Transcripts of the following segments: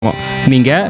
நீங்கள்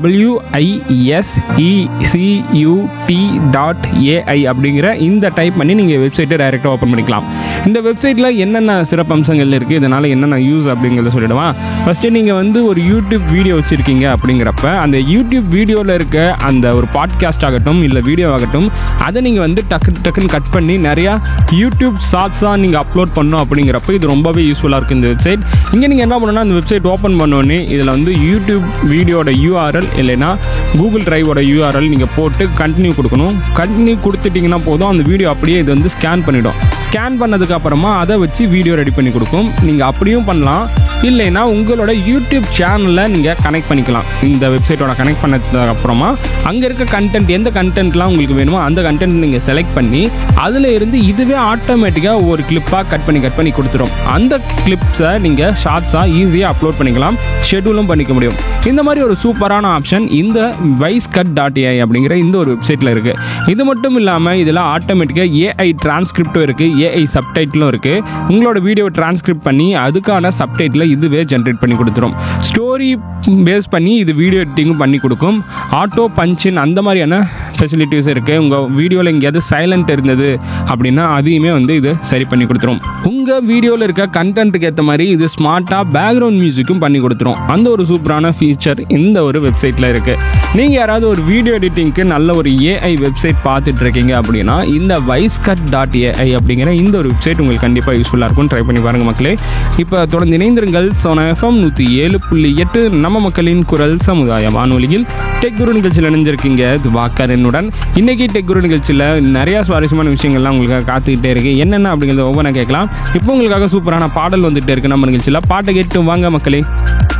டபிள்யூஐஎஸ்இசியூடி dot AI அப்படிங்கிற இந்த டைப் பண்ணி நீங்கள் வெப்சைட்டை டைரெக்டாக ஓப்பன் பண்ணிக்கலாம் இந்த வெப்சைட்டில் என்னென்ன சிறப்பம்சங்கள் இருக்குது இதனால் என்னென்ன யூஸ் அப்படிங்கிறத சொல்லிடுவான் ஃபஸ்ட்டு நீங்கள் வந்து ஒரு யூடியூப் வீடியோ வச்சுருக்கீங்க அப்படிங்கிறப்ப அந்த யூடியூப் வீடியோவில் இருக்க அந்த ஒரு பாட்காஸ்ட் ஆகட்டும் இல்லை வீடியோ ஆகட்டும் அதை நீங்கள் வந்து டக்கு டக்குன்னு கட் பண்ணி நிறையா யூடியூப் ஷார்ட்ஸாக நீங்கள் அப்லோட் பண்ணோம் அப்படிங்கிறப்ப இது ரொம்பவே யூஸ்ஃபுல்லாக இருக்குது இந்த வெப்சைட் இங்கே நீங்கள் என்ன பண்ணணும்னா அந்த வெப்சைட் ஓப்பன் பண்ணோடனே இதில் வந்து யூடியூப் வீடியோட யூஆர்எல் இல்லைன்னா கூகுள் டிரைவோட யூஆர்எல் நீங்கள் போட்டு கண்டினியூ கொடுக்கணும் கண்டினியூ கொடுத்துட்டிங்கன்னா போதும் அந்த வீடியோ அப்படியே இது வந்து ஸ்கேன் பண்ணிடும் ஸ்கேன் பண்ணதுக்கு அப்புறமா அதை வச்சு வீடியோ ரெடி பண்ணி கொடுக்கும் நீங்கள் அப்படியும் பண்ணலாம் இல்லைன்னா உங்களோட யூடியூப் சேனலில் நீங்கள் கனெக்ட் பண்ணிக்கலாம் இந்த வெப்சைட்டோட கனெக்ட் பண்ணதுக்கு அப்புறமா அங்கே இருக்க கண்டென்ட் எந்த கண்டென்ட்லாம் உங்களுக்கு வேணுமோ அந்த கண்டென்ட் நீங்கள் செலக்ட் பண்ணி அதில் இருந்து இதுவே ஆட்டோமேட்டிக்காக ஒரு கிளிப்பாக கட் பண்ணி கட் பண்ணி கொடுத்துரும் அந்த கிளிப்ஸை நீங்கள் ஷார்ட்ஸாக ஈஸியாக அப்லோட் பண்ணிக்கலாம் ஷெட்யூலும் பண்ணிக்க முடியும் இந்த மாதிரி ஒரு சூப்பரான ஆப்ஷன் இந்த வைஸ் கட் டாட் ஏஐ அப்படிங்கிற இந்த ஒரு வெப்சைட்டில் இருக்குது இது மட்டும் இல்லாமல் இதில் ஆட்டோமேட்டிக்காக ஏஐ டிரான்ஸ்கிரிப்டும் இருக்குது ஏஐ சப்டைட்டிலும் இருக்குது உங்களோட வீடியோ டிரான்ஸ்கிரிப்ட் பண்ணி அதுக்கான சப்டைட்டில் இதுவே ஜென்ரேட் பண்ணி கொடுத்துரும் ஸ்டோரி பேஸ் பண்ணி இது வீடியோ எடிட்டிங்கும் பண்ணி கொடுக்கும் ஆட்டோ பஞ்சின் அந்த மாதிரியான ஃபெசிலிட்டிஸ் இருக்குது உங்கள் வீடியோவில் எங்கேயாவது சைலண்ட் இருந்தது அப்படின்னா அதையுமே வந்து இது சரி பண்ணி கொடுத்துரும் உங்கள் வீடியோவில் இருக்க கண்டென்ட்டுக்கு ஏற்ற மாதிரி இது ஸ்மார்ட்டாக பேக்ரவுண்ட் மியூசிக்கும் பண்ணி கொடுத்துரும் அந்த ஒரு சூப்பரான ஃபீச்சர் இந்த ஒரு வெப்சைட்டில் இருக்குது நீங்கள் யாராவது ஒரு வீடியோ எடிட்டிங்க்கு நல்ல ஒரு ஏஐ வெப்சைட் பார்த்துட்டு இருக்கீங்க அப்படின்னா இந்த வைஸ் கட் டாட் ஏஐ அப்படிங்கிற இந்த ஒரு வெப்சைட் உங்களுக்கு கண்டிப்பாக யூஸ்ஃபுல்லாக இருக்கும் ட்ரை பண்ணி பாருங்கள் மக்களே இப்போ தொடர்ந்து இணைந்திருங்கள் சோனா எஃப்எம் நூற்றி ஏழு புள்ளி எட்டு நம்ம மக்களின் குரல் சமுதாய வானொலியில் டெக் குரு நிகழ்ச்சியில் இணைஞ்சிருக்கீங்க துவாக்கர் என்னுடன் இன்னைக்கு டெக் குரு நிகழ்ச்சியில் நிறையா சுவாரஸ்யமான விஷயங்கள்லாம் உங்களுக்காக காத்துக்கிட்டே இருக்கு என்னென்ன அப்படிங்கிறத ஒவ்வொன்றா கேட்கலாம் இப்போ உங்களுக்காக சூப்பரான பாடல் வந்துட்டே இருக்கு நம்ம நிகழ்ச்சியில் பாட்டை கேட்டு வாங்க மக்களே